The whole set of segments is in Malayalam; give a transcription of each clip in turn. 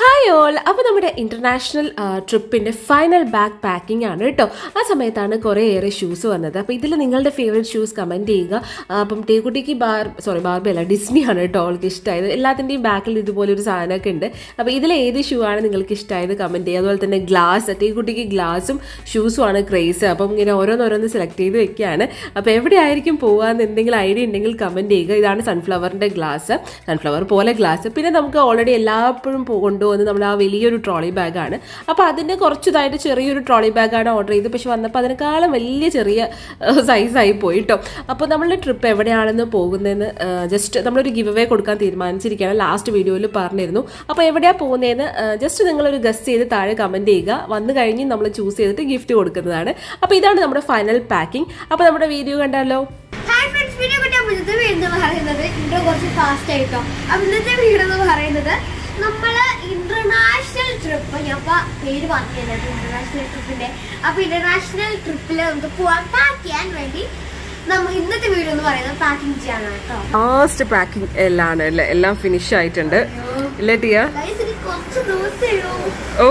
ഹായ് ഓൾ അപ്പോൾ നമ്മുടെ ഇൻ്റർനാഷണൽ ട്രിപ്പിൻ്റെ ഫൈനൽ ബാക്ക് പാക്കിംഗ് ആണ് കേട്ടോ ആ സമയത്താണ് കുറേ ഏറെ ഷൂസ് വന്നത് അപ്പോൾ ഇതിൽ നിങ്ങളുടെ ഫേവറേറ്റ് ഷൂസ് കമൻറ്റ് ചെയ്യുക ആ, അപ്പം ടീക്കുട്ടിക്ക് ബാർ സോറി ബാർബി അല്ല ഡിസ്നി ആണ് കേട്ടോ അവൾക്ക് ഇഷ്ടമായത് എല്ലാത്തിൻ്റെയും ബാക്കിൽ ഇതുപോലെ ഒരു സാധനമൊക്കെ ഉണ്ട് അപ്പോൾ ഇതിൽ ഏത് ഷൂ ആണ് നിങ്ങൾക്ക് ഇഷ്ടമായത് കമൻറ്റ് ചെയ്യുക അതുപോലെ തന്നെ ഗ്ലാസ് ടീക്കുട്ടിക്ക് ഗ്ലാസും ഷൂസും ആണ് ക്രേസ് അപ്പം ഇങ്ങനെ ഓരോന്നോരോന്ന് സെലക്ട് ചെയ്ത് വെക്കുകയാണ് അപ്പോൾ എവിടെയായിരിക്കും പോകാമെന്ന് എന്തെങ്കിലും ഐഡിയ ഉണ്ടെങ്കിൽ കമൻറ്റ് ചെയ്യുക ഇതാണ് സൺഫ്ലവറിൻ്റെ ഗ്ലാസ് സൺഫ്ലവർ പോലെ ഗ്ലാസ് പിന്നെ നമുക്ക് ഓൾറെഡി എല്ലായ്പ്പോഴും പോ- കൊണ്ടുപോകുന്നത് നമ്മൾ ആ വലിയൊരു ട്രോളി ബാഗാണ് അപ്പോൾ അതിൻ്റെ കുറച്ചതായിട്ട് ചെറിയൊരു ട്രോളി ബാഗാണ് ഓർഡർ ചെയ്തത് പക്ഷെ വന്നപ്പോൾ അതിനേക്കാളും വലിയ ചെറിയ സൈസായി പോയി കേട്ടോ അപ്പോൾ നമ്മളുടെ ട്രിപ്പ് എവിടെയാണെന്ന് പോകുന്നതെന്ന് ജസ്റ്റ് നമ്മളൊരു ഗിവ് അവേ കൊടുക്കാൻ തീരുമാനിച്ചിരിക്കുകയാണ് ലാസ്റ്റ് വീഡിയോയിൽ പറഞ്ഞിരുന്നു അപ്പോൾ എവിടെയാണ് പോകുന്നതെന്ന് ജസ്റ്റ് നിങ്ങളൊരു ഗസ്റ്റ് ചെയ്ത് താഴെ കമൻറ്റ് ചെയ്യുക വന്നു കഴിഞ്ഞ് നമ്മൾ ചൂസ് ചെയ്തിട്ട് ഗിഫ്റ്റ് കൊടുക്കുന്നതാണ് അപ്പോൾ ഇതാണ് നമ്മുടെ ഫൈനൽ പാക്കിംഗ് അപ്പോൾ നമ്മുടെ വീഡിയോ കണ്ടാലോ ഹായ് ഫ്രണ്ട്സ് വീഡിയോ കിട്ടാൻ ഇന്നത്തെ വീഡിയോ എന്ന് പറയുന്നത് ഇൻട്രോ കുറച്ച് ഫാസ്റ്റ് ആയിട്ടോ അപ്പൊ ഇന്നത്തെ വീഡിയോ എന്ന് പറയുന്നത് നമ്മള് ഇന്റർനാഷണൽ ട്രിപ്പ് ഞാൻ ഇപ്പൊ പേര് പറഞ്ഞത് ഇന്റർനാഷണൽ ട്രിപ്പിന്റെ അപ്പൊ ഇന്റർനാഷണൽ ട്രിപ്പിൽ നമുക്ക് പോവാൻ പാക്ക് ചെയ്യാൻ വേണ്ടി നമ്മൾ ഇന്നത്തെ വീഡിയോ എന്ന് പറയുന്നത് പാക്കിംഗ് ചെയ്യാനാണ് കേട്ടോ ലാസ്റ്റ് പാക്കിംഗ് എല്ലാം ആണ് അല്ലേ എല്ലാം ഫിനിഷ് ആയിട്ടുണ്ട് ഇല്ലേ ടിയ Guys, ഇനി കുറച്ച് ദിവസമേ ഉള്ളൂ. ഓ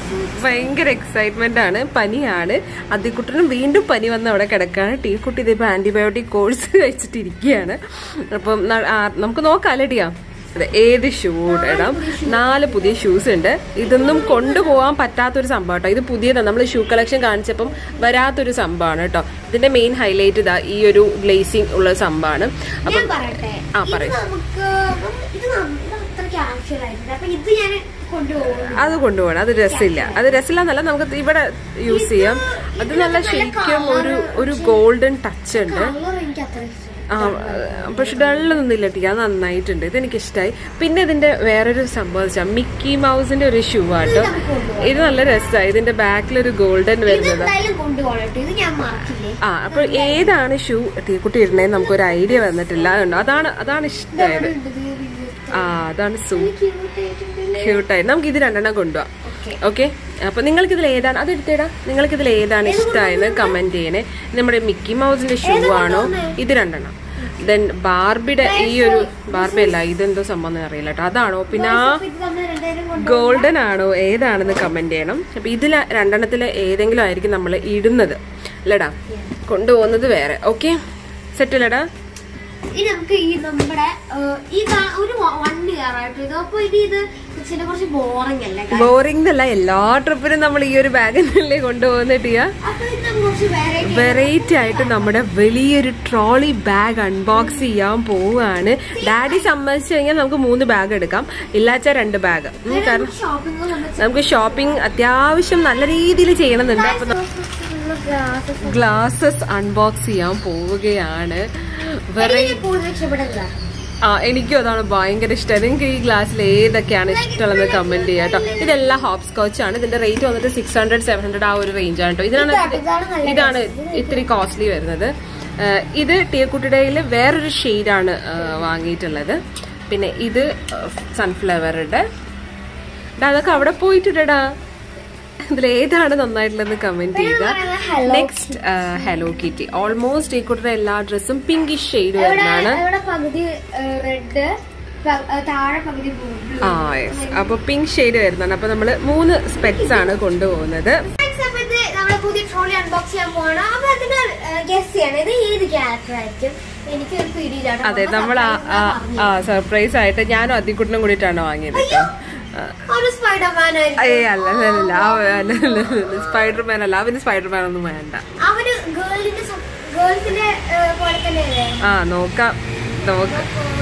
ഭയങ്കര എക്സൈറ്റ്മെന്റ് ആണ് പനിയാണ് അതിക്കുട്ടനും വീണ്ടും പനി വന്ന് അവിടെ കിടക്കാണ് ടീ കുട്ടി ഇതിപ്പോ ആന്റിബയോട്ടിക് കോഴ്സ് കഴിച്ചിട്ടിരിക്കുകയാണ് അപ്പം ന- ആ, നമുക്ക് നോക്കാം അല്ലേ ടിയ അതെ ഏത് ഷൂ ഇടാം നാല് പുതിയ ഷൂസ് ഉണ്ട് ഇതൊന്നും കൊണ്ടുപോകാൻ പറ്റാത്തൊരു സംഭവം കേട്ടോ ഇത് പുതിയതാണ് നമ്മൾ ഷൂ കളക്ഷൻ കാണിച്ചപ്പം വരാത്തൊരു സംഭവമാണ് കേട്ടോ ഇതിന്റെ മെയിൻ ഹൈലൈറ്റ് ഇതാ ഈ ഒരു ഗ്ലേസിംഗ് ഉള്ള സംഭവമാണ് ഞാൻ അപ്പം പറയട്ടെ ആ, ഇത് പറയൂ. നമുക്ക് ഇത് നമുക്ക് അത്രയ്ക്ക് ആവശ്യമായിട്ടുണ്ട് അപ്പൊ ഇത് ഞാൻ കൊണ്ടുപോകും അത് കൊണ്ടുപോകണം അത് രസമില്ല അത് രസമില്ലെന്നല്ല നമുക്ക് ഇവിടെ യൂസ് ചെയ്യാം അത് നല്ല ശരിക്കും ഒരു ഒരു ഗോൾഡൻ ടച്ച് ഉണ്ട് കളർ എനിക്ക് അത്ര ഇഷ്ടം ആ പക്ഷെ ഡള്ളൊന്നുമില്ല ടീ അത് നന്നായിട്ടുണ്ട് ഇത് എനിക്ക് ഇഷ്ടമായി പിന്നെ ഇതിന്റെ വേറൊരു സംഭവം വെച്ചാൽ മിക്കി മൗസിന്റെ ഒരു ഷൂ ആട്ടോ ഇത് നല്ല രസമായി ഇതിന്റെ ബാക്കിൽ ഒരു ഗോൾഡൻ ഇത് വരുന്നത് എന്തായാലും കൊണ്ടുപോകണം കേട്ടോ ഇത് ഞാൻ മറക്കില്ലേ ആ അപ്പൊ ഏതാണ് ഷൂ ടീക്കുട്ടി ഇടണേന്ന് നമുക്കൊരു ഐഡിയ വന്നിട്ടില്ല അതുകൊണ്ട് അതാണ് അതാണ് ഇഷ്ടമായത് ആ അതാണ് സൂ ക്യൂട്ടായി നമുക്ക് ഇത് രണ്ടെണ്ണം കൊണ്ടുപോവാം ഓക്കെ അപ്പൊ നിങ്ങൾക്ക് ഇതിൽ ഏതാണ് അത് എടുത്തേടാ നിങ്ങൾക്ക് ഇതിൽ ഏതാണ് ഇഷ്ടമായെന്ന് കമന്റ് ചെയ്യണേ നമ്മുടെ മിക്കി മൗസിന്റെ ഷൂ ആണോ ഇത് രണ്ടെണ്ണം ദെൻ ബാർബിയുടെ ഈ ഒരു ബാർബി അല്ല ഇതെന്തോ സംഭവം എന്ന് അറിയില്ല കേട്ടോ അതാണോ പിന്നെ ആ ഗോൾഡൻ ആണോ ഏതാണെന്ന് കമന്റ് ചെയ്യണം അപ്പൊ ഇതിൽ രണ്ടെണ്ണത്തിൽ ഏതെങ്കിലും ആയിരിക്കും നമ്മൾ ഇടുന്നത് അല്ലടാ കൊണ്ടുപോകുന്നത് വേറെ ഓക്കെ സെറ്റ് അല്ലടാ ഇനി നമുക്ക് ഈ നമ്മുടെ ഏഹ്, ഈ കാ- ഒരു വൺ ഇയർ ആയിട്ട് ഇത് അപ്പൊ ഇനി ഇത് ഇച്ചിരി കുറച്ച് ബോറിംഗ് അല്ലേ guys? ബോറിംഗ് എന്നല്ല എല്ലാ ട്രിപ്പിനും നമ്മൾ ഈ ഒരു ബാഗിനല്ലേ കൊണ്ടുപോകുന്നത് ടിയാ അപ്പൊ ഇത് നമുക്ക് കുറച്ച് വെറൈറ്റി വെറൈറ്റി ആയിട്ട് നമ്മുടെ വലിയൊരു ട്രോളി ബാഗ് അൺബോക്സ് ചെയ്യാൻ പോവുകയാണ് ഡാഡി സമ്മതിച്ചു കഴിഞ്ഞാൽ നമുക്ക് മൂന്ന് ബാഗ് എടുക്കാം ഇല്ലാച്ച രണ്ട് ബാഗ് കാരണം ഷോപ്പിംഗ് നമുക്ക് ഷോപ്പിംഗ് അത്യാവശ്യം നല്ല രീതിയിൽ ചെയ്യണമെന്നുണ്ട് അപ്പൊ ഗ്ലാസസ് അൺബോക്സ് ചെയ്യാൻ പോവുകയാണ് വെറൈറ്റി കൂടുതൽ ഇഷ്ടപ്പെടുന്നത് ആ എനിക്കും അതാണ് ഭയങ്കര ഇഷ്ടം നിങ്ങൾക്ക് ഈ ഗ്ലാസ്സിൽ ഏതൊക്കെയാണ് ഇഷ്ടമുള്ളത് കമന്റ് ചെയ്യാം കേട്ടോ ഇതെല്ലാം ഹോപ്പ് സ്കോച്ച് ആണ് ഇതിന്റെ റേറ്റ് വന്നിട്ട് സിക്സ് ഹൺഡ്രഡ് സെവൻ ഹൺഡ്രഡ് ആ ഒരു റേഞ്ച് ആണ് കേട്ടോ ഇതിനാണ് ഇതാണ് നല്ല ഇതാണ് ഇത്തിരി കോസ്റ്റ്ലി വരുന്നത് ആ, ഇത് ടീക്കുട്ടിടയിൽ വേറൊരു ഷെയ്ഡാണ് വാങ്ങിയിട്ടുള്ളത് പിന്നെ ഇത് സൺഫ്ലവറുടെ അതൊക്കെ അവിടെ പോയിട്ടിടടാ ഇതിൽ ഏതാണ് നന്നായിട്ടുള്ളത് കമന്റ് ചെയ്യുക നെക്സ്റ്റ് ഹലോ കിറ്റി ഓൾമോസ്റ്റ് ടീക്കുട്ടിയുടെ എല്ലാ ഡ്രസ്സും പിങ്കിഷ് ഷെയ്ഡ് വരുന്നതാണ് ഇവിടെ പകുതി റെഡ് താഴെ പകുതി blue. ആ യെസ് അപ്പൊ പിങ്ക് ഷെയ്ഡ് വരുന്നതാണ് അപ്പൊ നമ്മള് മൂന്ന് സ്പെറ്റ്സ് ആണ് കൊണ്ടുപോകുന്നത് Next സമയത്ത് നമ്മളെ പുതിയ ട്രോളി അൺബോക്സ് ചെയ്യാൻ പോവാണ് അപ്പൊ അതിന് ഗസ് ചെയ്യണം ഇത് ഏത് ക്യാരക്ടർ ആയിരിക്കും എനിക്ക് ഒരു പിടിയിലാണ് അതെ നമ്മൾ ആ സർപ്രൈസ് ആയിട്ട് ഞാനും അതിക്കുട്ടനും കൂടിയിട്ടാണ് വാങ്ങിയത് കേട്ടോ ആ, ഒരു സ്പൈഡർമാൻ ആയിരിക്കും ഏയ് അല്ല അല്ല അല്ല ആ, അല്ല അല്ല സ്പൈഡർമാൻ അല്ല അവന് സ്പൈഡർമാൻ ഒന്നും വേണ്ട അവന് ഗേൾസിന്റെ ഗേൾസിന്റെ പോലെ തന്നെ അല്ലേ ആ നോക്കാം നോക്കാം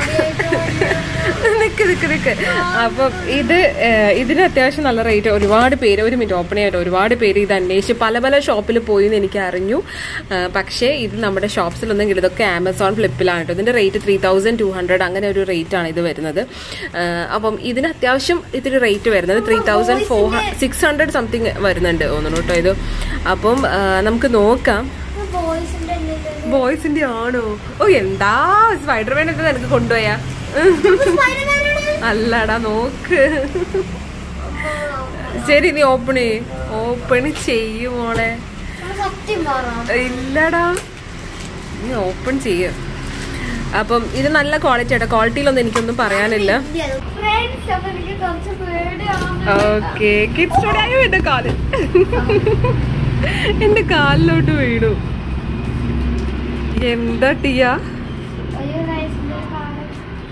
നിക്ക് നിക്ക് നിക്ക് അപ്പം ഇത് ഏഹ്, ഇതിന് അത്യാവശ്യം നല്ല റേറ്റ് ഒരുപാട് പേര് ഒരു മിനിറ്റ് ഓപ്പൺ ചെയ്യാൻ ഒരുപാട് പേര് ഇത് അന്വേഷിച്ച് പല പല ഷോപ്പിൽ പോയി എന്ന് എനിക്ക് അറിഞ്ഞു ഏഹ്, പക്ഷേ ഇത് നമ്മുടെ ഷോപ്സിലൊന്നും കിട്ടും ഇതൊക്കെ ആമസോൺ ഫ്ലിപ്പിലാണ് കേട്ടോ ഇതിന്റെ rate three thousand two hundred അങ്ങനെ ഒരു റേറ്റ് ആണ് ഇത് വരുന്നത് ഏഹ്, അപ്പം ഇതിന് അത്യാവശ്യം ഇത്തിരി റേറ്റ് വരുന്നത് three thousand four six hundred something വരുന്നുണ്ട് തോന്നുന്നു കേട്ടോ ഇത് അപ്പം ഏഹ്, നമുക്ക് നോക്കാം ബോയ്സിന്റെ ബോയ്സിന്റെ ആണോ ഓ എന്താ സ്പൈഡർമാൻ ഒക്കെ നിനക്ക് കൊണ്ടുപോയാ അല്ലടാ നോക്ക് ശരി നീ ഓപ്പൺ ചെയ്യ് ഓപ്പൺ ചെയ്യ് മോളെ സത്യം പറ ഇല്ലടാ നീ ഓപ്പൺ ചെയ്യ അപ്പം ഇത് നല്ല ക്വാളിറ്റി ആട്ടോ ക്വാളിറ്റിയിലൊന്നും എനിക്കൊന്നും പറയാനില്ല ഫ്രണ്ട്സ് അപ്പൊ എനിക്ക് കുറച്ച് പേടിയാവുന്നു ഓക്കെ കിഡ്സ് സ്റ്റോറി അയ്യോ എന്റെ കാല് എന്റെ കാലിലോട്ട് വീണു എന്താ ടിയ അയ്യോ guys, ഇതിന്റെ കാണാൻ.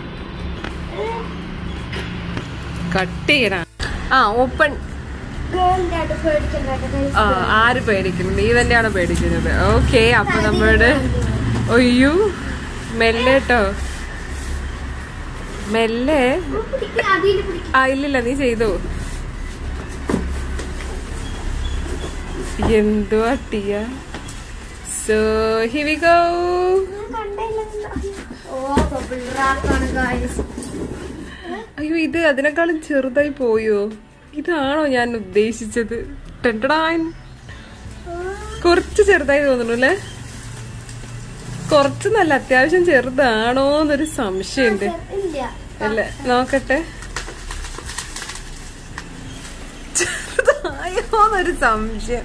കട്ട് ചെയ്യണ ആ ഓപ്പൺ Girl ന്റെ ആയിട്ട് പേടിക്കണ്ട കേട്ടോ, guys. ആ ആര് പേടിക്കുന്നു നീ തന്നെയാണ് പേടിക്കുന്നത് ഓക്കെ അപ്പൊ നമ്മുടെ ഒയ്യോ മെല്ലെ കേട്ടോ മെല്ലെ പിടിക്ക്, അതില് പിടിക്ക്. ആ ഇല്ലില്ല നീ ചെയ്തു എന്തുവാ Tia so he we go ഞാൻ കണ്ടില്ല നിന്ന്. ഓ ബബിൾ റാക്കാണ് ഗായ്സ് അയ്യോ ഇത് അതിനേക്കാളും ചെറുതായി പോയോ ഇതാണോ ഞാൻ ഉദ്ദേശിച്ചത് ടെൻറ്റടാൻ കുറച്ച് ചെറുതായി തോന്നുന്നു അല്ലേ കുറച്ച് നല്ല അത്യാവശ്യം ചെറുതാണോ എന്നൊരു സംശയമുണ്ട് ഇല്ല അല്ല നോക്കട്ടെ ചെറുതായോന്നൊരു സംശയം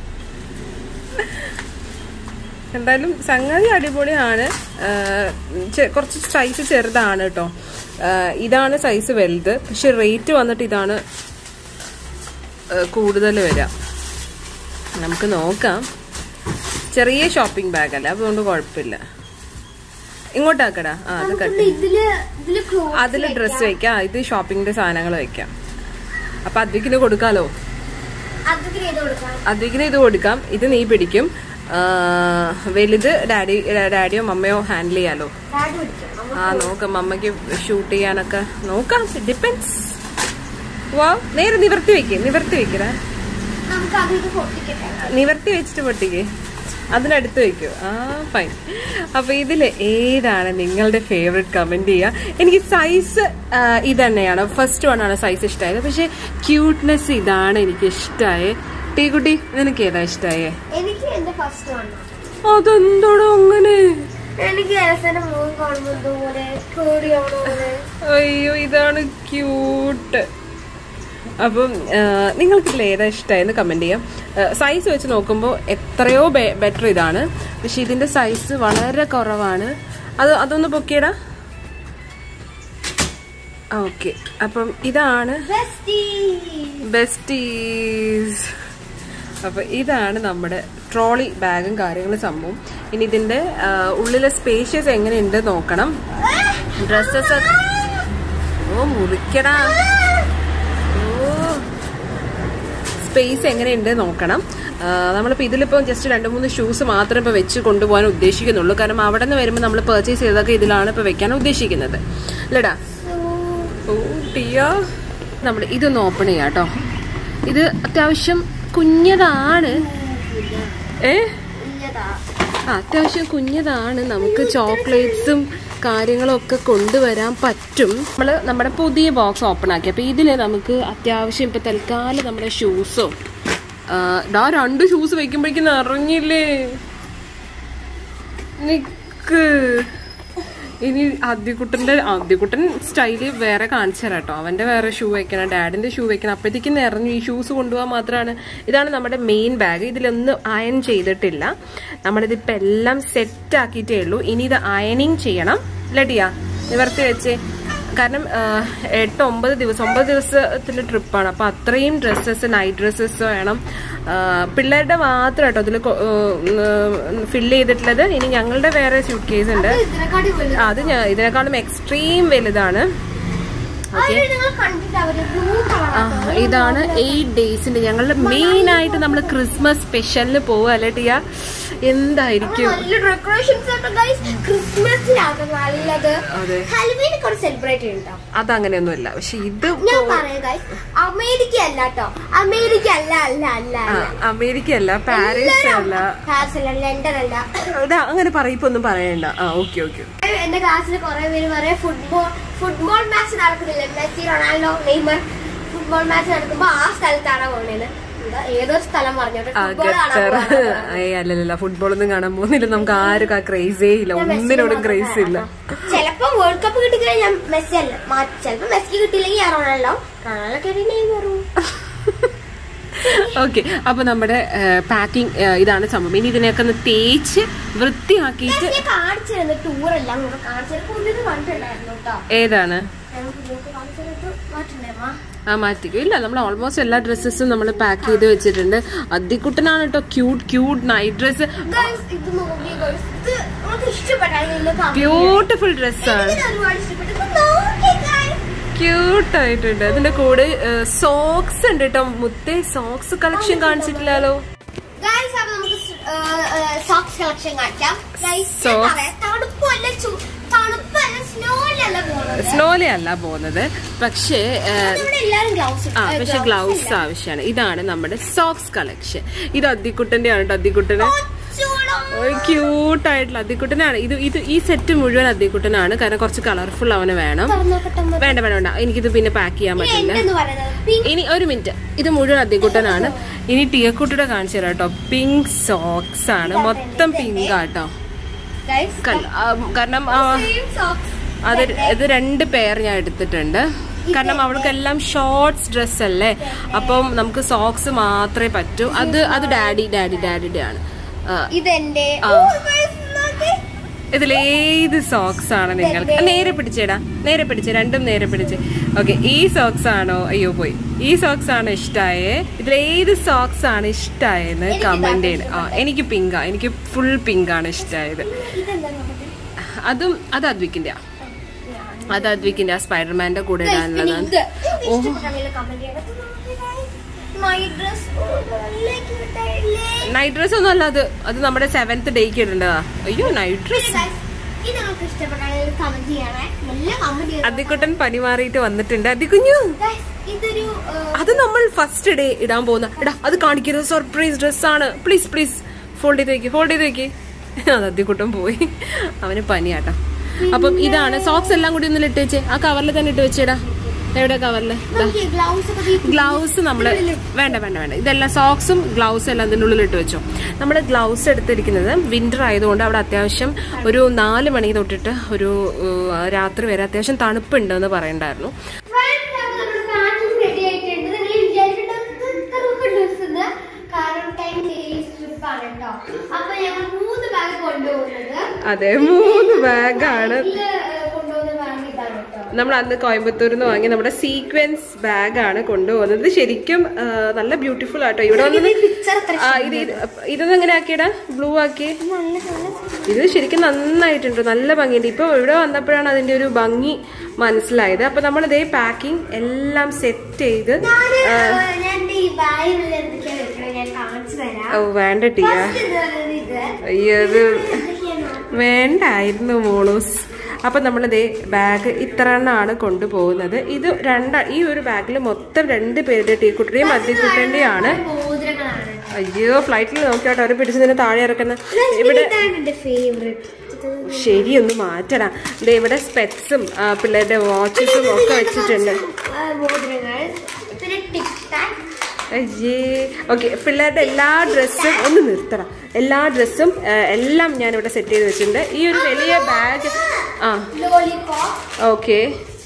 എന്തായാലും സംഗതി അടിപൊളിയാണ് ആ, ചെ- കുറച്ച് സൈസ് ചെറുതാണ് കേട്ടോ ആ, ഇതാണ് സൈസ് വലുത് പക്ഷെ റേറ്റ് വന്നിട്ട് ഇതാണ് കൂടുതൽ വരിക നമുക്ക് നോക്കാം ചെറിയ ഷോപ്പിംഗ് ബാഗ് അല്ല അതുകൊണ്ട് കുഴപ്പമില്ല ഇങ്ങോട്ടാക്കടാ ആ അത് കട്ട് നമുക്കിന്ന് ഇതില് ഇതില് clothes അതിൽ വെക്കാം. ഡ്രസ്സ് വെക്കാം ഇത് ഷോപ്പിങ്ങിന്റെ സാധനങ്ങൾ വെക്കാം അപ്പൊ അദ്വിക്കിന് കൊടുക്കാലോ അതൊക്കെ ചെയ്ത് കൊടുക്കാം അദ്വിക്കിന് ഇത് കൊടുക്കാം ഇത് നീ പിടിക്കും ആ, വലുത് ഡാഡി ഡാഡിയോ മമ്മയോ ഹാൻഡിൽ ചെയ്യാലോ ഡാഡി പിടിക്കും നമ്മ- ആ നോക്കാം മമ്മയ്ക്ക് ഷൂട്ട് ചെയ്യാനൊക്കെ നോക്കാം ഡിപ്പെൻസ് വാ നേരെ നിവർത്തി വെക്ക് നിവർത്തി വെക്കടാ നമുക്ക് അതിൽ പൊട്ടിക്കട്ടെ നിവർത്തി വെച്ചിട്ട് പൊട്ടിക്ക് അതിനടുത്ത് വെക്കൂ ആ ഫൈൻ അപ്പൊ ഇതില് ഏതാണ് നിങ്ങളുടെ ഫേവറേറ്റ് കമന്റ് ചെയ്യുക എനിക്ക് സൈസ് ഇത് തന്നെയാണ് ഫസ്റ്റ് വൺ ആണ് സൈസ് ഇഷ്ടമായത് പക്ഷെ ക്യൂട്ട്നെസ് ഇതാണ് എനിക്ക് ഇഷ്ടമായത് ടീക്കുട്ടി നിനക്ക് ഏതാ ഇഷ്ടമായേ എനിക്ക് എന്റെ ഫസ്റ്റ് വന്നു അതെന്തോടോ അങ്ങനെ എനിക്ക് എലസന്റെ മുഖം കാണുമ്പോൾ എന്തോ പോലെ പേടിയാവണ പോലെ അയ്യോ ഇതാണ് ക്യൂട്ട് അപ്പം ആ, നിങ്ങൾക്ക് ഇതിൽ ഏതാ ഇഷ്ടമായെന്ന് കമന്റ് ചെയ്യാം സൈസ് വെച്ച് നോക്കുമ്പോൾ എത്രയോ ബെറ്റർ ഇതാണ് പക്ഷെ ഇതിന്റെ സൈസ് വളരെ കുറവാണ് അത് അതൊന്ന് പൊക്കിയടാ ഓക്കെ അപ്പം ഇതാണ് ബെസ്റ്റി ബെസ്റ്റീസ് അപ്പൊ ഇതാണ് നമ്മുടെ ട്രോളി ബാഗും കാര്യങ്ങളും സംഭവം ഇനി ഇതിന്റെ ആ, ഉള്ളിലെ സ്പേഷ്യസ് എങ്ങനെയുണ്ട് നോക്കണം ഡ്രസ്സസ് ഓ മുറിക്കടാ ഓ സ്പേസ് എങ്ങനെയുണ്ട് നോക്കണം ആ, നമ്മളിപ്പോ ഇതിലിപ്പോ ജസ്റ്റ് രണ്ട് മൂന്ന് ഷൂസ് മാത്രമേ ഇപ്പൊ വെച്ച് കൊണ്ടുപോകാൻ ഉദ്ദേശിക്കുന്നുള്ളൂ കാരണം അവിടെ നിന്ന് വരുമ്പോൾ നമ്മൾ പർച്ചേസ് ചെയ്തൊക്കെ ഇതിലാണ് ഇപ്പൊ വെക്കാൻ ഉദ്ദേശിക്കുന്നത് അല്ലടാ ഓ ടിയ നമ്മൾ ഇതൊന്ന് ഓപ്പൺ ചെയ്യാം കേട്ടോ ഇത് അത്യാവശ്യം കുഞ്ഞതാണ് ഏ ഇല്ലതാ ആ, അത്യാവശ്യം കുഞ്ഞതാണ് നമുക്ക് ചോക്ലേറ്റ്സും കാര്യങ്ങളും ഒക്കെ കൊണ്ടുവരാൻ പറ്റും നമ്മൾ നമ്മുടെ പുതിയ ബോക്സ് ഓപ്പൺ ആക്കി അപ്പൊ ഇതില് നമുക്ക് അത്യാവശ്യം ഇപ്പൊ തൽക്കാലം നമ്മുടെ ഷൂസോ ഡാ രണ്ട് ഷൂസ് വെക്കുമ്പോഴേക്കും നിറഞ്ഞില്ലേ നിക്ക് ഇനി ആദ്യക്കുട്ടന്റെ ആദ്യക്കുട്ടൻ സ്റ്റൈല് വേറെ കാണിച്ചു തരാം കേട്ടോ അവന്റെ വേറെ ഷൂ വെക്കണം ഡാഡിന്റെ ഷൂ വെക്കണം അപ്പോഴത്തേക്കും നിറഞ്ഞു ഈ ഷൂസ് കൊണ്ടുപോകാൻ മാത്രമാണ് ഇതാണ് നമ്മുടെ മെയിൻ ബാഗ് ഇതിലൊന്നും അയൺ ചെയ്തിട്ടില്ല നമ്മളിതിപ്പോ എല്ലാം സെറ്റ് ആക്കിയിട്ടേ ഉള്ളൂ ഇനി ഇത് അയണിങ് ചെയ്യണം ലഡിയ നിവർത്തി വെച്ചേ കാരണം ആ, എട്ട് ഒമ്പത് ദിവസം ഒമ്പത് ദിവസത്തിന്റെ ട്രിപ്പാണ് അപ്പൊ അത്രയും ഡ്രസ്സസ് നൈറ്റ് ഡ്രസ്സസ് വേണം ആ, പിള്ളേരുടെ മാത്രം കേട്ടോ ഇതിൽ ഫില്ല് ചെയ്തിട്ടുള്ളത് ഇനി ഞങ്ങളുടെ വേറെ സ്യൂട്ട് കേസ് ഉണ്ട് ഇതിനെക്കാട്ടി വലുത് ആ, അത് ഞാൻ ഇതിനേക്കാളും എക്സ്ട്രീം വലുതാണ് അതിന് നിങ്ങൾ കണ്ടിട്ട് അവര് ബ്ലൂ ആ, കളർ ഇതാണ് എയ്റ്റ് ഡേയ്സിന്റെ ഞങ്ങളുടെ മെയിൻ ആയിട്ട് നമ്മൾ ക്രിസ്മസ് സ്പെഷ്യലിന് പോവുക അല്ലേ ടിയ എന്തായിരിക്കും നല്ല ഡെക്കറേഷൻസ് ഒക്കെ ഗൈസ് ക്രിസ്മസിനാണ് നല്ലത് അതെ ഹലുവീനെ കൂടെ സെലിബ്രേറ്റ് ചെയ്യുന്നുണ്ടോ അതങ്ങനെയൊന്നുമില്ല പക്ഷെ ഇത് ഞാൻ പറയാം ഗൈസ് അമേരിക്ക അല്ല കേട്ടോ അമേരിക്ക അല്ല അല്ല അല്ല ആ, അമേരിക്ക അല്ല പാരീസ് അല്ല പാരീസ് അല്ല ലണ്ടൻ അല്ല ഇത് അങ്ങനെ പറയിപ്പൊന്നും പറയണ്ട ആ ഓക്കെ ഓക്കെ എന്റെ ക്ലാസ്സിൽ കുറെ പേര് പറയാം ഫുട്ബോൾ ഫുട്ബോൾ മാച്ച് നടക്കുന്നില്ല Messi Ronaldo Neymar football match നടക്കുമ്പോ ആ സ്ഥലത്താണ് പോണേന്ന് എന്താ ഏതോ സ്ഥലം പറഞ്ഞോട്ടെ ഫുട്ബോൾ കാണാൻ ഖത്തർ പോവാണ്. ഏയ് അല്ലല്ല ഫുട്ബോൾ ഒന്നും കാണാൻ പോകുന്നില്ല നമുക്ക് ആരും ആ ക്രേസേ ഇല്ല ഞാൻ മെസ്സിനെ ഒന്നിനോടും മാത്രം ക്രേസ് ഇല്ല കാണാം. ചിലപ്പോ വേൾഡ് കപ്പ് കിട്ടിക്കഴിഞ്ഞാൽ ഞാൻ മെസ്സി അല്ല മാ- ചിലപ്പോ മെസ്സി കിട്ടിയില്ലെങ്കിൽ ആ റൊണാൾഡോ റൊണാൾഡോ കേട്ടി നെയ്മറും ഓക്കെ അപ്പൊ നമ്മുടെ പാക്കിംഗ് ഇതാണ് സംഭവം ഇനി ഇതിനെയൊക്കെ ഒന്ന് തേച്ച് വൃത്തിയാക്കിയിട്ട് മെസ്സിയെ കാണിച്ചിരുന്നു ടൂറെല്ലാം കൂടെ കാണിച്ചിരുന്നു പുതിയത് കണ്ടിട്ടുണ്ടായിരുന്നു കേട്ടോ ഏതാണ് ഞാൻ പുതിയത് കാണിച്ചിരുന്നു മാറ്റുണ്ടേമ്മ ആ മാറ്റിക്കും ഇല്ല നമ്മൾ ഓൾമോസ്റ്റ് എല്ലാ ഡ്രസ്സസും നമ്മൾ പാക്ക് ചെയ്ത് വെച്ചിട്ടുണ്ട് അദ്ദിക്കുട്ടനാണ് കേട്ടോ cute cute night dress Guys, ഇത് നോക്കി guys. ഇത് നമുക്ക് ഇഷ്ടപ്പെട്ടാൽ നിങ്ങൾ comment ചെയ്യണം. ബ്യൂട്ടിഫുൾ ഡ്രസ്സാണ് എനിക്കിത് ഒരുപാട് ഇഷ്ടപ്പെട്ടു ഇത് നോക്കി guys. ക്യൂട്ട് ആയിട്ടുണ്ട് അതിന്റെ കൂടെ സോക്സ് ഉണ്ട് കേട്ടോ മുത്തേ സോക്സ് കളക്ഷൻ കാണിച്ചിട്ടില്ലല്ലോ Guys, അപ്പൊ നമുക്ക് സോക്സ് കളക്ഷൻ കാണിക്കാം Guys, ഞാൻ Socks. പറയാം, തണുപ്പല്ല ചൂ- തണുപ്പല്ല സ്നോയിലല്ല പോകുന്നത് സ്നോലി അല്ല പോകുന്നത് പക്ഷേ ഏ, ഇവിടെ എല്ലാരും ഗ്ലൗസ് ആ പക്ഷെ ഗ്ലൗസ് ആവശ്യമാണ് ഇതാണ് നമ്മുടെ സോക്സ് കളക്ഷൻ ഇത് അദ്ദിക്കുട്ടന്റെ ആണ് കേട്ടോ അദ്ദിക്കുട്ടന് ക്യൂട്ട് ആയിട്ടുള്ള അദ്ദിക്കുട്ടനാണ് ഇത് ഇത് ഈ സെറ്റ് മുഴുവൻ അദ്ദിക്കുട്ടനാണ് കാരണം കുറച്ച് കളർഫുൾ അവന് വേണം വേണ്ട വേണ്ട വേണ്ട എനിക്കിത് പിന്നെ പാക്ക് ചെയ്യാൻ പറ്റില്ല എന്തെന്ന് പറയുന്നത് പിങ്ക് ഇനി ഒരു മിനിറ്റ് ഇത് മുഴുവൻ അദ്ദിക്കുട്ടനാണ് ഇനി ടിയക്കുട്ടിയുടെ കാണിച്ചു തരാം കേട്ടോ പിങ്ക് സോക്സ് ആണ് മൊത്തം പിങ്ക് ആട്ടോ ഗൈസ് കൽ- ആ, കാരണം ആ, സെയിം സോക്സ് അത് ഇത് രണ്ട് പെയർ ഞാൻ എടുത്തിട്ടുണ്ട് കാരണം അവൾക്കെല്ലാം ഷോർട്സ് ഡ്രസ് അല്ലേ അപ്പം നമുക്ക് സോക്സ് മാത്രമേ പറ്റൂ അത് അത് ഡാഡി ഡാഡി ഡാഡിയുടെ ആണ് ആ, ഇതെന്റെ ആ. ഓ, guys, നോക്ക്. ഇതിലേത് സോക്സ് ആണ് നിങ്ങൾക്ക് നേരെ പിടിച്ചേടാ നേരെ പിടിച്ച് രണ്ടും നേരെ പിടിച്ച് ഓക്കെ ഈ സോക്സ് ആണോ അയ്യോ പോയി ഈ സോക്സ് ആണ് ഇഷ്ടായേ ഇതിലേത് സോക്സ് ആണ് ഇഷ്ടായെന്ന് കമന്റ് ചെയ്യണം ആ എനിക്ക് പിങ്കാ എനിക്ക് ഫുൾ പിങ്ക് ആണ് ഇഷ്ടായത് ഇതെന്താ നോക്കട്ടെ അതും അത് അദ്വിക്കിന്റെ അത് അദ്വിക്കിന്റെ ആ സ്പൈഡർമാന്റെ കൂടെ Guys, പിന്നെ ഇടാനുള്ളതാണ് ഇത്. ഇത് ഇഷ്ടപ്പെട്ടാൽ comment ചെയ്യണം. ഇത് നോക്ക് guys. My dress. ഓ, നല്ല cute ആയില്ലേ? നൈറ്റ് ഡ്രസ് ഒന്നും അല്ല അത് അത് നമ്മുടെ സെവൻത് ഡേക്ക് ഇടേണ്ടതാ അയ്യോ നൈറ്റ് പിന്നെ ഡ്രസ് guys, ഇത് നിങ്ങൾക്ക് ഇഷ്ടപ്പെട്ടാൽ കമന്റ് ചെയ്യണേ നല്ല കമന്റ് ചെയ്യണം അദ്ദിക്കുട്ടൻ പനി മാറിയിട്ട് വന്നിട്ടുണ്ട് അദ്ദിക്കുഞ്ഞു Guys, ഇതൊരു ഏഹ്, അത് നമ്മൾ ഫസ്റ്റ് ഡേ ഇടാൻ പോകുന്ന എടാ അത് കാണിക്കരുത് സർപ്രൈസ് ഡ്രസ്സാണ് പ്ലീസ് പ്ലീസ് ഫോൾഡ് ചെയ്ത് വെക്ക് ഫോൾഡ് ചെയ്ത് വെക്ക് അത് അദ്ദിക്കുട്ടൻ പോയി അവന് പനിയാട്ടോ അപ്പം ഇതാണ് സോക്സ് എല്ലാം കൂടി ഒന്ന് ഇട്ട് വെച്ചേ ആ കവറിൽ തന്നെ ഇട്ട് വെച്ചേടാ എവിടെ കവറിൽ നമുക്ക് ഈ ഗ്ലൗസ് ഒക്കെ ഈ ഗ്ലൗസ് നമ്മൾ വേണ്ട വേണ്ട വേണ്ട ഇതെല്ലാം സോക്സും ഗ്ലൗസും എല്ലാം അതിൻ്റെ ഉള്ളിൽ ഇട്ട് വെച്ചോ നമ്മൾ ഗ്ലൗസ് എടുത്തിരിക്കുന്നത് വിന്റർ ആയതുകൊണ്ട് അവിടെ അത്യാവശ്യം ഒരു നാല് മണി തൊട്ടിട്ട് ഒരു ഏഹ്, രാത്രി വരെ അത്യാവശ്യം തണുപ്പുണ്ടെന്ന് പറയണ്ടായിരുന്നു Friends, അപ്പൊ നമ്മുടെ packing ready ആയിട്ടുണ്ട്. നിങ്ങൾ വിചാരിക്കേണ്ടത് ഇത് ഇത്ര dress ഉണ്ട്. കാരണം 10 days trip ആണ് ട്ടോ. അപ്പൊ ഞങ്ങൾ മൂന്ന് ബാഗ് കൊണ്ടുപോകുന്നത് അതെ മൂന്ന് ബാഗാണ് ഇതില്, ഏഹ്, കൊണ്ടുപോകുന്ന ബാഗ് ഇതാണ് ട്ടോ. നമ്മൾ അന്ന് കോയമ്പത്തൂരിൽ നിന്ന് വാങ്ങി നമ്മുടെ സീക്വൻസ് ബാഗാണ് കൊണ്ടുപോകുന്നത് ഇത് ശരിക്കും ആ, നല്ല ബ്യൂട്ടിഫുൾ ആട്ടോ ഇവിടെ വന്നത് ഈ picture അത്ര ആ, ഇത് ഇതൊന്നും എങ്ങനെ ആക്കിയടാ ബ്ലൂ ആക്കി നല്ല നല്ല ഇത് ശരിക്കും നന്നായിട്ടുണ്ട് നല്ല ഭംഗിയുണ്ട് ഇപ്പൊ ഇവിടെ വന്നപ്പോഴാണ് അതിന്റെ ഒരു ഭംഗി മനസ്സിലായത് അപ്പൊ നമ്മൾ ഇതേ പാക്കിംഗ് എല്ലാം സെറ്റ് ചെയ്ത് ഞാന്, ഏഹ്, ഞാൻ എന്റെ ഈ ബാഗിൽ എന്തൊക്കെയാ വെക്കണത് ഞാൻ കാണിച്ചു തരാം ഓ വേണ്ട ടീയ First ഇത് പറയുന്നത് ഇത്. അയ്യോ ഇത് എന്തൊക്കെയാണ്? വേണ്ടായിരുന്നു മോളൂസ് അപ്പൊ നമ്മളിതേ ബാഗ് ഇത്ര എണ്ണമാണ് കൊണ്ടുപോകുന്നത് ഇത് രണ്ട ഈ ഒരു ബാഗിൽ മൊത്തം രണ്ട് പേരുടെ ടീക്കുട്ടിയുടെയും മദ്യക്കുട്ടന്റെയും ആണ് മോതിരങ്ങളാണ് അയ്യോ ഫ്ലൈറ്റിൽ നോക്കിയാട്ടോ അവർ പിടിച്ചതിന് താഴെ ഇറക്കുന്ന ഇവിടെ ഇതാണ് എന്റെ ഫേവറേറ്റ് ശരി ഒന്ന് മാറ്റടാ ദേ ഇവിടെ സ്പെറ്റ്സും പിള്ളേരുടെ വാച്ചസും ഒക്കെ വെച്ചിട്ടുണ്ട് മോതിരങ്ങൾ പിന്നെ ടിക് ടാക് അയ്യേ ഓക്കെ പിള്ളേരുടെ എല്ലാ ഡ്രസ്സും ഒന്ന് നിർത്തണം എല്ലാ ഡ്രസ്സും എല്ലാം ഞാൻ ഇവിടെ സെറ്റ് ചെയ്ത് വെച്ചിട്ടുണ്ട് ഈ ഒരു വലിയ ബാഗ് ആ ലോലിപോപ്പ് ഓക്കെ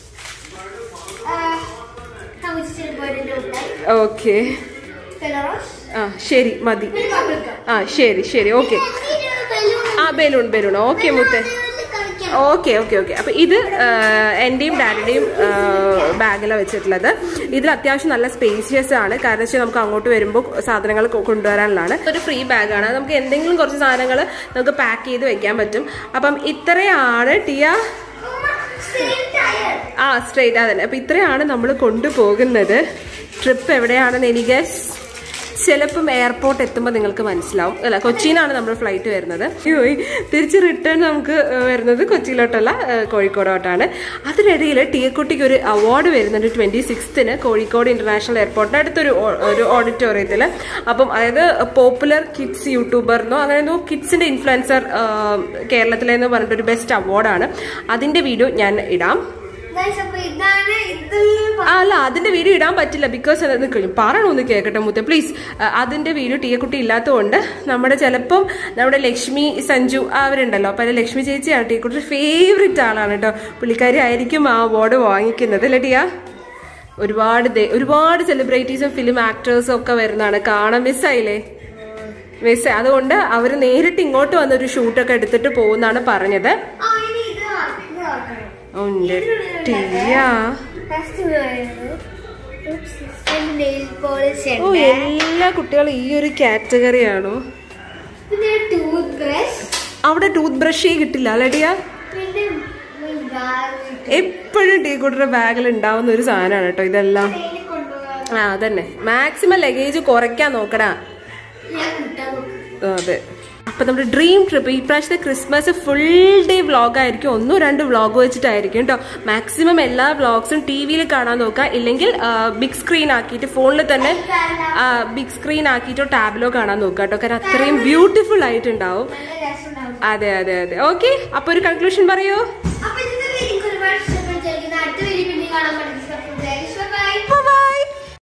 തമിഴ്ചിൽ പോയതിന്റെ ഉണ്ടായി ഓക്കെ ഫെലറോസ് ആ ശരി മതി ആ ശരി ശരി ഓക്കെ ആ ബലൂൺ ബലൂൺ ഓക്കെ മുത്തേ ഓക്കെ ഓക്കെ ഓക്കെ അപ്പൊ ഇത് ആ, എന്റെയും ഡാഡിയുടെയും ബാഗിലാണ് വെച്ചിട്ടുള്ളത് ഇതിൽ അത്യാവശ്യം നല്ല സ്പേഷ്യസ് ആണ് കാരണം വെച്ചാൽ നമുക്ക് അങ്ങോട്ട് വരുമ്പോൾ സാധനങ്ങൾ കൊ- കൊണ്ടുവരാനുള്ളതാണ് ഒരു ഫ്രീ ബാഗാണ് നമുക്ക് എന്തെങ്കിലും കുറച്ച് സാധനങ്ങൾ നമുക്ക് പാക്ക് ചെയ്ത് വെക്കാൻ പറ്റും അപ്പം ഇത്രയാണ് ടിയ ആ സ്ട്രെയിറ്റ് അതന്നെ അപ്പൊ ഇത്രയാണ് നമ്മൾ കൊണ്ടുപോകുന്നത് ട്രിപ്പ് എവിടെയാണെന്ന് എനിക്ക് ചിലപ്പം എയർപോർട്ട് എത്തുമ്പോൾ നിങ്ങൾക്ക് മനസ്സിലാവും അല്ല കൊച്ചിയിലാണ് നമ്മൾ ഫ്ലൈറ്റ് വരുന്നത് അയ്യോ, ഈ തിരിച്ച് റിട്ടേൺ നമുക്ക് ഏഹ്, വരുന്നത് കൊച്ചിയിലോട്ടല്ല ഏഹ്, കോഴിക്കോടോട്ടാണ് അതിനിടയിൽ ടീക്കുട്ടിക്ക് ഒരു അവാർഡ് വരുന്നുണ്ട് ട്വന്റി സിക്സ്ത്തിന് കോഴിക്കോട് ഇന്റർനാഷണൽ എയർപോർട്ടിന്റെ അടുത്തൊരു ഓ- ഒരു ഓഡിറ്റോറിയത്തിൽ അപ്പം അതായത് പോപ്പുലർ കിഡ്സ് യൂട്യൂബർ എന്നോ അങ്ങനെ എന്തോ കിഡ്സിന്റെ ഇൻഫ്ലുവൻസർ കേരളത്തിലെന്ന് പറഞ്ഞിട്ടൊരു ബെസ്റ്റ് അവാർഡാണ് അതിന്റെ വീഡിയോ ഞാൻ ഇടാം അപ്പൊ ഇതാണ് ഇത് ആ, അല്ല അതിന്റെ വീഡിയോ ഇടാൻ പറ്റില്ല ബിക്കോസ് പറയണോന്ന് കേൾക്കട്ടെ മുത്തേ പ്ലീസ് അതിന്റെ വീഡിയോ ടീയക്കുട്ടി ഇല്ലാത്തതുകൊണ്ട് നമ്മുടെ ചിലപ്പം നമ്മുടെ ലക്ഷ്മി സഞ്ജു അവരുണ്ടല്ലോ അപ്പൊ അതിൽ ലക്ഷ്മി ചേച്ചിയാണ് ടീയക്കുട്ടി ഫേവറേറ്റ് ആളാണ് കേട്ടോ പുള്ളിക്കാരി ആയിരിക്കും ആ അവാർഡ് വാങ്ങിക്കുന്നത് അല്ലേ ടിയ ഒരുപാട് ദേ- ഒരുപാട് സെലിബ്രിറ്റീസും ഫിലിം ആക്ടേഴ്സും ഒക്കെ വരുന്നതാണ് കാണാൻ മിസ്സായില്ലേ മിസ് അതുകൊണ്ട് അവർ നേരിട്ട് ഇങ്ങോട്ട് വന്നൊരു ഷൂട്ടൊക്കെ എടുത്തിട്ട് പോകുന്നാണ് പറഞ്ഞത് ആ ഇനി ഇത് ഇത് നോക്കണം ഉണ്ട് ടിയ ഫസ്റ്റ് വരുന്നത് നെയിൽ പോളിഷ് ഓ ഉണ്ട് എല്ലാ കുട്ടികളും ഈ ഒരു കാറ്റഗറിയാണോ പിന്നെ ടൂത്ത് ബ്രഷ് അവിടെ ടൂത്ത് ബ്രഷേ കിട്ടില്ല അല്ലേടിയാ പിന്നെ bag ഇട്ട് എപ്പോഴും ടീ കുട്ടിയുടെ ബാഗിൽ ഉണ്ടാവുന്ന ഒരു സാധനമാണ് കേട്ടോ ഇതെല്ലാം daily കൊണ്ടുപോകാൻ ആ അതന്നെ മാക്സിമം ലഗേജ് കുറയ്ക്കാൻ നോക്കടാ ഞാൻ കിട്ടാൻ നോക്കും ആ, അതെ അപ്പൊ നമ്മുടെ ഡ്രീം ട്രിപ്പ് ഈ പ്രാവശ്യത്തെ ക്രിസ്മസ് ഫുൾ ഡേ വ്ളോഗ് ആയിരിക്കും ഒന്നോ രണ്ടോ വ്ളോഗ് വെച്ചിട്ടായിരിക്കും കേട്ടോ മാക്സിമം എല്ലാ വ്ളോഗ്സും ടി വിയിൽ കാണാൻ നോക്കുക ഇല്ലെങ്കിൽ ബിഗ് സ്ക്രീൻ ആക്കിയിട്ട് ഫോണിൽ തന്നെ ബിഗ് സ്ക്രീൻ ആക്കിയിട്ടോ ടാബിലോ കാണാൻ നോക്കുക കേട്ടോ കാരണം അത്രയും ബ്യൂട്ടിഫുൾ ആയിട്ടുണ്ടാവും നല്ല രസമുണ്ടാവും അതെ അതെ അതെ ഓക്കെ അപ്പൊ ഒരു കൺക്ലൂഷൻ പറയൂ അപ്പൊ ഇന്നത്തെ വീഡിയോ ഒരുപാട് ഇഷ്ടപ്പെട്ടിരിക്കുന്നു അടുത്ത വീഡിയോ പിന്നെ കാണാൻ പറ്റും